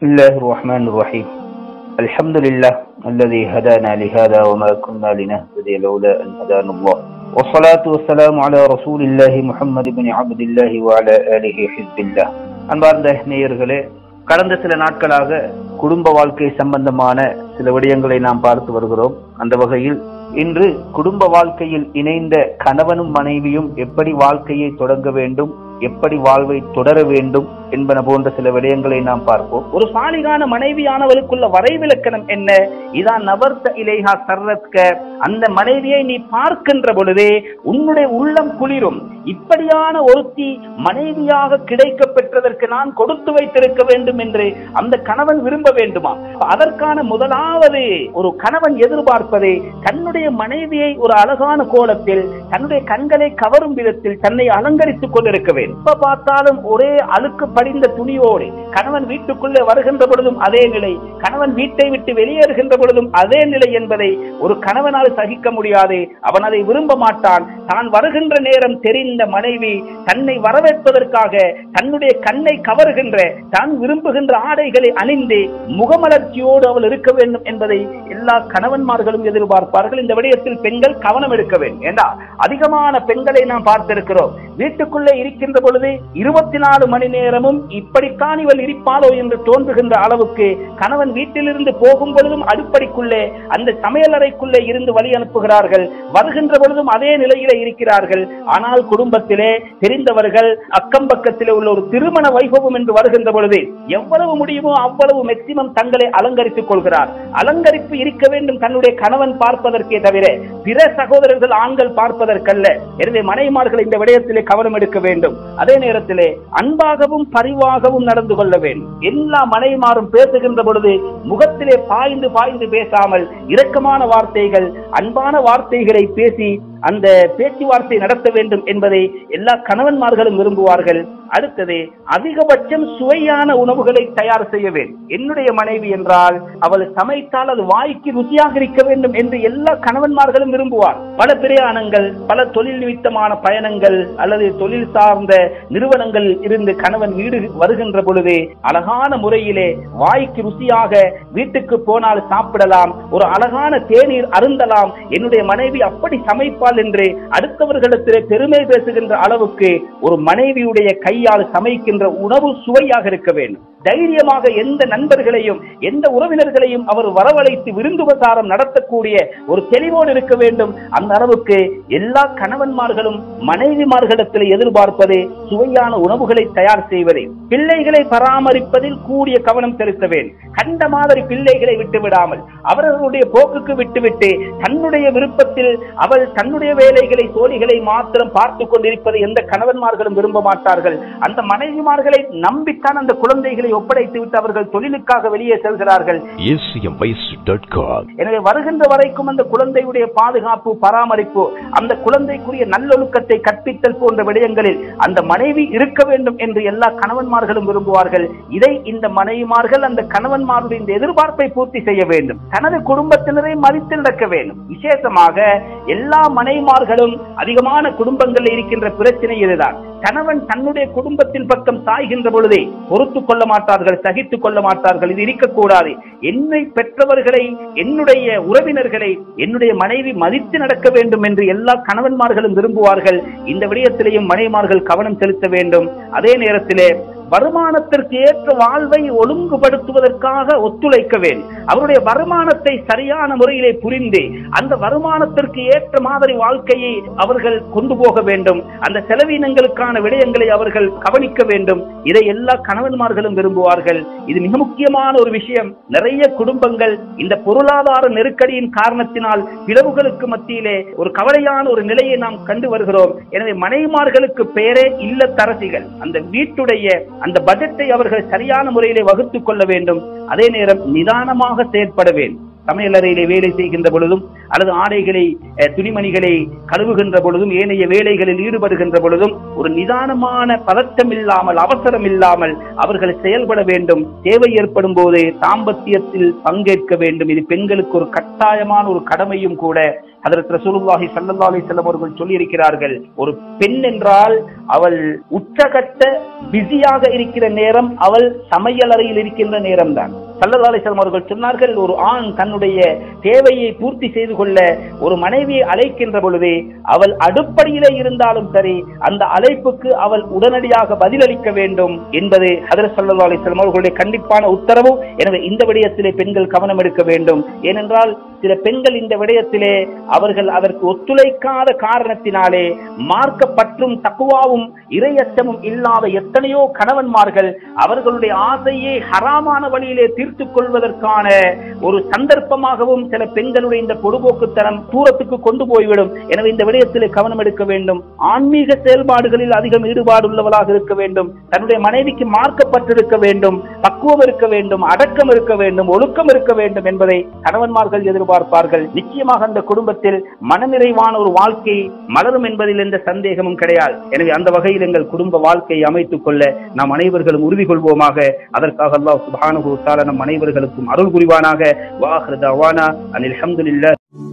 بسم الله الرحمن الرحيم الحمد لله الذي هدانا لهذا وما كنا لنهتدي لولا أن هدانا الله والصلاة والسلام على رسول الله محمد بن عبد الله وعلى آله حزب الله அன்பார்ந்த நேயர்களே கடந்த சில நாட்களாக குடும்ப வாழ்க்கை சம்பந்தமான சில விடயங்களை நாம் பார்த்து வருகிறோம் அந்த வகையில் இன்று குடும்ப வாழ்க்கையில் இணைந்த கணவனும் மனைவியும் எப்படி வாழ்க்கையை தொடங்க வேண்டும் எப்படி வாழ்வை தொடர வேண்டும் என்பன போன்ற சில விடயங்களை நாம் பார்ப்போம் ஒரு சாலிகான மனைவியானவளுக்குள்ள வரைவிலக்கணம் என்ன இதான் நவர்த்த இலேஹா சர்ரத்க அந்த மனைவியை நீ பார்க்கின்ற பொழுதே உன்னுடைய உள்ளம் குளிரும் இப்படியான ஒருத்தி மனைவியாக கிடைக்க பெற்றதற்கு நான் கொடுத்து வைத்திருக்க வேண்டும் என்று அந்த கணவன் விரும்ப வேண்டுமா அதற்கான முதலாவது ஒரு கணவன் எதிர்பார்ப்பது தன்னுடைய மனைவியை ஒரு அழகான கோலத்தில் தன்னுடைய கண்களை கவரும் விதத்தில் தன்னை அலங்கரித்துக் கொண்டிருக்க வேண்டும் எப்ப பார்த்தாலும் ஒரே அழுக்கு படிந்த துணியோடு கணவன் வீட்டுக்குள்ளே வருகின்ற பொழுதும் அதே நிலை கணவன் வீட்டை விட்டு வெளியேறுகின்ற பொழுதும் அதே நிலை என்பதை ஒரு கணவனால் சகிக்க முடியாது அவன் அதை விரும்ப மாட்டான் தான் வருகின்ற நேரம் தெரிந்த மனைவி தன்னை வரவேற்பதற்காக தன்னுடைய கண்ணை கவருகின்ற தான் விரும்புகின்ற ஆடைகளை அணிந்து முகமலர்ச்சியோடு அவள் இருக்க வேண்டும் என்பதை எல்லா கணவன்மார்களும் எதிர்பார்ப்பார்கள் இந்த விடயத்தில் பெண்கள் கவனம் எடுக்க வேண்டும் ஏண்டா அதிகமான பெண்களை நாம் பார்த்திருக்கிறோம் வீட்டுக்குள்ளே இருக்கின்ற பொழுது இருபத்தி நாலு மணி நேரமும் இப்படித்தான் இவள் இருப்பாளோ என்று தோன்றுகின்ற அளவுக்கு கணவன் வீட்டிலிருந்து போகும் பொழுதும் அடுப்படிக்குள்ளே அந்த சமையலறைக்குள்ளே இருந்து வழி அனுப்புகிறார்கள் வருகின்ற பொழுதும் அதே நிலையிலே இருக்கிறார்கள் ஆனால் குடும்பத்திலே தெரிந்தவர்கள் அக்கம் பக்கத்திலே உள்ள ஒரு திருமண வைபவம் என்று வருகின்ற பொழுது எவ்வளவு முடியுமோ அவ்வளவு மேக்சிமம் தங்களை அலங்கரித்துக் கொள்கிறார் அலங்கரிப்பு இருக்க வேண்டும் தன்னுடைய கணவன் பார்ப்பதற்கே தவிர பிற சகோதரர்கள் ஆண்கள் பார்ப்பதற்கல்ல எனவே மனைமார்கள் இந்த விடயத்திலே கவனம் எடுக்க வேண்டும் அதே நேரத்திலே அன்பாகவும் பரிவாகவும் நடந்து கொள்ள வேண்டும் எல்லா மனைமாரும் பேசுகின்ற பொழுது முகத்திலே பாய்ந்து பாய்ந்து பேசாமல் இரக்கமான வார்த்தைகள் அன்பான வார்த்தைகளை பேசி அந்த பேச்சுவார்த்தை நடத்த வேண்டும் என்பதை எல்லா கணவன்மார்களும் விரும்புவார்கள் அடுத்தது அதிகபட்சம் சுவையான உணவுகளை தயார் செய்ய வேண்டும் என்னுடைய மனைவி என்றால் அவள் சமைத்தால் அது வாய்க்கு ருசியாக இருக்க வேண்டும் என்று எல்லா கணவன்மார்களும் விரும்புவார் பல பிரயாணங்கள் பல தொழில் நிமித்தமான பயணங்கள் அல்லது தொழில் சார்ந்த நிறுவனங்கள் இருந்து கணவன் வீடு வருகின்ற பொழுது அழகான முறையிலே வாய்க்கு ருசியாக வீட்டுக்கு போனால் சாப்பிடலாம் ஒரு அழகான தேநீர் அருந்தலாம் என்னுடைய மனைவி அப்படி சமைப்பாள் என்று அடுத்தவர்களிடத்திலே பெருமை பேசுகின்ற அளவுக்கு ஒரு மனைவியுடைய கையால் சமைக்கின்ற உணவு சுவையாக இருக்க வேண்டும் தைரியமாக எந்த நண்பர்களையும் எந்த உறவினர்களையும் அவர் வரவழைத்து விருந்துபசாரம் நடத்தக்கூடிய ஒரு தெளிவோடு இருக்க வேண்டும் அந்த அளவுக்கு எல்லா கணவன்மார்களும் மனைவிமார்களிடத்தில் எதிர்பார்ப்பது சுவையான உணவுகளை தயார் செய்வதே பிள்ளைகளை பராமரிப்பதில் கூடிய கவனம் செலுத்த வேண்டும் கண்ட மாதிரி பிள்ளைகளை விட்டு விடாமல் அவர்களுடைய போக்குக்கு விட்டுவிட்டு தன்னுடைய விருப்பத்தில் அவள் தன்னுடைய வேலைகளை சோழிகளை மாத்திரம் பார்த்து கொண்டிருப்பதை எந்த கணவன்மார்களும் விரும்ப மாட்டார்கள் அந்த மனைவிமார்களை நம்பித்தான் அந்த குழந்தைகளை ஒப்படைத்து விட்டு அவர்கள் தொழிலுக்காக வெளியே செல்கிறார்கள் acmvoice.com எனவே வருகின்ற வரைக்கும் அந்த குழந்தையுடைய பாதுகாப்பு பராமரிப்பு அந்த குழந்தைக்குரிய நல்லொழுக்கத்தை கற்பித்தல் போன்ற விடயங்களில் அந்த மனைவி இருக்க வேண்டும் என்று எல்லா கணவன்மார்களும் விரும்புவார்கள் இதை இந்த மனைவிமார்கள் அந்த கணவன்மாருடைய இந்த எதிர்பார்ப்பை பூர்த்தி செய்ய வேண்டும் தனது குடும்பத்தினரை மதித்து நடக்க வேண்டும் விசேஷமாக எல்லா மனைவிமார்களும் அதிகமான குடும்பங்களில் இருக்கின்ற பிரச்சனை இதுதான் கணவன் தன்னுடைய குடும்பத்தின் பக்கம் சாய்கின்ற பொழுதே பொறுத்து கொள்ள மாட்டார்கள் சகித்துக் கொள்ள மாட்டார்கள் இது இருக்கக்கூடாது என்னை பெற்றவர்களை என்னுடைய உறவினர்களை என்னுடைய மனைவி மதித்து நடக்க வேண்டும் என்று எல்லா கணவன்மார்களும் விரும்புவார்கள் இந்த விடயத்திலேயும் மனைவிமார்கள் கவனம் செலுத்த வேண்டும் அதே நேரத்திலே வருமானத்திற்கு ஏற்ற வாழ்வை ஒழுங்குபடுத்துவதற்காக ஒத்துழைக்க வேண்டும் அவருடைய வருமானத்தை சரியான முறையிலே புரிந்து அந்த வருமானத்திற்கு ஏற்ற மாதிரி வாழ்க்கையை அவர்கள் கொண்டு போக வேண்டும் அந்த செலவினங்களுக்கான விடயங்களை அவர்கள் கவனிக்க வேண்டும் இதை எல்லா கணவன்மார்களும் விரும்புவார்கள் இது மிக முக்கியமான ஒரு விஷயம் நிறைய குடும்பங்கள் இந்த பொருளாதார நெருக்கடியின் காரணத்தினால் பிளவுகளுக்கு மத்தியிலே ஒரு கவலையான ஒரு நிலையை நாம் கண்டு வருகிறோம் எனவே மனைவிமார்களுக்கு பெயரே இல்லத்தரசிகள் அந்த வீட்டுடைய அந்த பட்ஜெட்டை அவர்கள் சரியான முறையிலே வகுத்துக் கொள்ள வேண்டும் அதே நேரம் நிதானமாக செயற்பட வேண்டும் சமையலறையிலே வேலை செய்கின்ற பொழுதும் அல்லது ஆடைகளை அஹ், துணிமணிகளை கழுவுகின்ற பொழுதும் ஏனைய வேலைகளில் ஈடுபடுகின்ற பொழுதும் ஒரு நிதானமான பதட்டம் இல்லாமல் அவசரம் இல்லாமல் அவர்கள் செயல்பட வேண்டும் தேவை ஏற்படும் போது தாம்பத்தியத்தில் பங்கேற்க வேண்டும் இது பெண்களுக்கு ஒரு கட்டாயமான ஒரு கடமையும் கூட ஹதரத் ரசூலுல்லாஹி ஸல்லல்லாஹு அலைஹி வஸல்லம் அவர்கள் சொல்லி இருக்கிறார்கள் ஒரு பெண் என்றால் அவள் உச்சகட்ட பிஸியாக இருக்கிற நேரம் அவள் சமையலறையில் இருக்கின்ற நேரம் தான் சல்லல்லாஹு அலைஹி வஸல்லம் அவர்கள் சொன்னார்கள் ஒரு ஆண் தன்னுடைய தேவையை பூர்த்தி செய்து கொள்ள ஒரு மனைவியை அழைக்கின்ற பொழுது அவள் அடுப்படியிலே இருந்தாலும் சரி அந்த அழைப்புக்கு அவள் உடனடியாக பதிலளிக்க வேண்டும் என்பது ஹதரத் சல்லல்லாஹு அலைஹி வஸல்லம் அவர்களுடைய கண்டிப்பான உத்தரவு எனவே இந்த விடயத்திலே பெண்கள் கவனம் எடுக்க வேண்டும் ஏனென்றால் சில பெண்கள் இந்த விடயத்திலே அவர்கள் அதற்கு ஒத்துழைக்காத காரணத்தினாலே மார்க்கப்பற்றும் தக்குவாவும் இரையச்சமும் இல்லாத எத்தனையோ கணவன்மார்கள் அவர்களுடைய ஆசையை ஹராமான வழியிலே தீர்த்துக் கொள்வதற்கான ஒரு சந்தர்ப்பமாகவும் சில பெண்களுடைய இந்த பொடுபோக்குத்தனம் தூரத்துக்கு கொண்டு போய்விடும் எனவே இந்த விடயத்திலே கவனம் எடுக்க வேண்டும் ஆன்மீக செயல்பாடுகளில் அதிகம் ஈடுபாடு உள்ளவளாக இருக்க வேண்டும் தன்னுடைய மனைவிக்கு மார்க்கப்பட்டிருக்க வேண்டும் பக்குவம் இருக்க வேண்டும் அடக்கம் இருக்க வேண்டும் ஒழுக்கம் இருக்க வேண்டும் என்பதை கணவன்மார்கள் எதிர்பார்ப்பார்கள் நிச்சயமாக அந்த குடும்பத்தில் மனநிறைவான ஒரு வாழ்க்கை மலரும் என்பதில் எந்த சந்தேகமும் கிடையாது எனவே அந்த வகையில் எங்கள் குடும்ப வாழ்க்கையை அமைத்துக் கொள்ள நாம் அனைவர்களும் உறுதி கொள்வோமாக அதற்காக அல்லாஹ் சுப்ஹானஹு வ தஆலா நம் அனைவர்களுக்கும் அருள் புரிவானாக வாஹிரு தஅவானா அனில் ஹம்துலில்லாஹ்